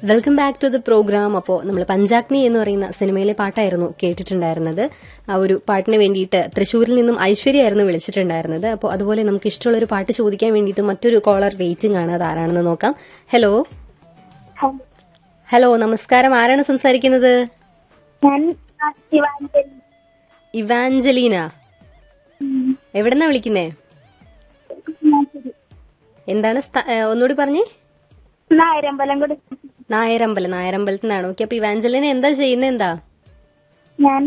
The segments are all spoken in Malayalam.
Welcome back to the program അപ്പോൾ നമ്മൾ പഞ്ചാഗ്നി എന്ന് പറയുന്ന സിനിമയിലെ പാട്ടായിരുന്നു കേട്ടിട്ടുണ്ടായിരുന്നത് ആ ഒരു പാട്ടിന് വേണ്ടിയിട്ട് തൃശ്ശൂരിൽ നിന്നും ഐശ്വര്യയായിരുന്നു വിളിച്ചിട്ടുണ്ടായിരുന്നത് അപ്പോൾ അതുപോലെ നമുക്ക് ഇഷ്ടമുള്ള ഒരു പാട്ട് ചോദിക്കാൻ വേണ്ടിയിട്ട് മറ്റൊരു കോളർ വെയിറ്റിംഗ് ആണ് അത് ആരാണെന്ന് നോക്കാം ഹലോ ഹലോ നമസ്കാരം ആരാണ് സംസാരിക്കുന്നത് ഞാൻ ശിവാഞ്ജലി ഇവാഞ്ചലീന എവിടെന്നാ വിളിക്കുന്നേ എന്താണ് സ്ഥ- ഏ, ഒന്നുകൂടി പറഞ്ഞേ നായരമ്പലം കൂടി നായരമ്പലം നായരമ്പലത്തിൽ നിന്നാണ് ഓക്കെ അപ്പൊ ഇവാഞ്ചലിന എന്താ ചെയ്യുന്നത് എന്താ ഞാൻ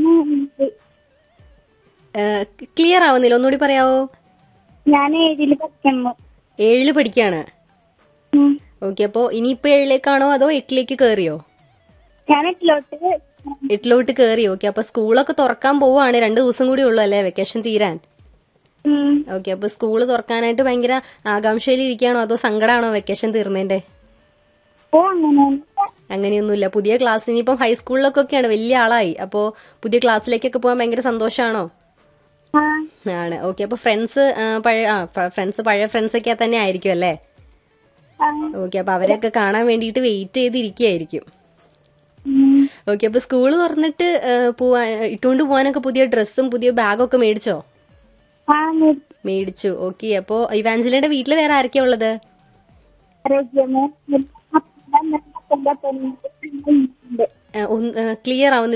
ക്ലിയർ ആവുന്നില്ല ഒന്നുകൂടി പറയാവോ ഞാൻ ഏഴില് പഠിക്കുന്നു ഏഴില് പഠിക്കാണ് ഉം. ഓക്കെ അപ്പോ ഇനിയിപ്പോ ഏഴിലേക്കാണോ അതോ എട്ടിലേക്ക് കയറിയോ ഞാൻ എട്ടിലോട്ട് എട്ടിലോട്ട് കയറി ഓക്കെ അപ്പൊ സ്കൂളൊക്കെ തുറക്കാൻ പോവാണ് രണ്ടു ദിവസം കൂടി ഉള്ളു അല്ലേ വെക്കേഷൻ തീരാൻ ഉം. ഓക്കെ അപ്പൊ സ്കൂള് തുറക്കാനായിട്ട് ഭയങ്കര ആകാംക്ഷയിൽ ഇരിക്കുകയാണോ അതോ സങ്കടമാണോ വെക്കേഷൻ തീർന്നതിന്റെ ഓ അങ്ങനെ അങ്ങനെയൊന്നുമില്ല പുതിയ ക്ലാസ് ഇനിയിപ്പം ഹൈസ്കൂളിലൊക്കെയാണ് വലിയ ആളായി അപ്പോ പുതിയ ക്ലാസ്സിലേക്കൊക്കെ പോകാൻ ഭയങ്കര സന്തോഷമാണോ ആ ആണ് ഓക്കെ അപ്പൊ ഫ്രണ്ട്സ് പഴയ ആ ഫ്രണ്ട്സ് പഴയ ഫ്രണ്ട്സ് ഒക്കെ തന്നെ ആയിരിക്കും അല്ലേ ആ. ഓക്കെ അപ്പൊ അവരെയൊക്കെ കാണാൻ വേണ്ടിയിട്ട് വെയിറ്റ് ചെയ്തിരിക്കുകയായിരിക്കും ഉം. ഓക്കെ അപ്പൊ സ്കൂള് തുറന്നിട്ട് ആ, പോവാൻ ഇട്ടുകൊണ്ട് പോകാനൊക്കെ പുതിയ ഡ്രസ്സും പുതിയ ബാഗൊക്കെ മേടിച്ചോ ആ മെ- മേടിച്ചു ഓക്കെ അപ്പോ ഇവാഞ്ചലിയുടെ വീട്ടിൽ വേറെ ആരൊക്കെയാ ഉള്ളത് റെജ്യമേ, അപ്പൻ, അപ്പൻ്റെ പെണ്ണ് ഉണ്ട്. ക്ലിയർ ആവുന്നില്ല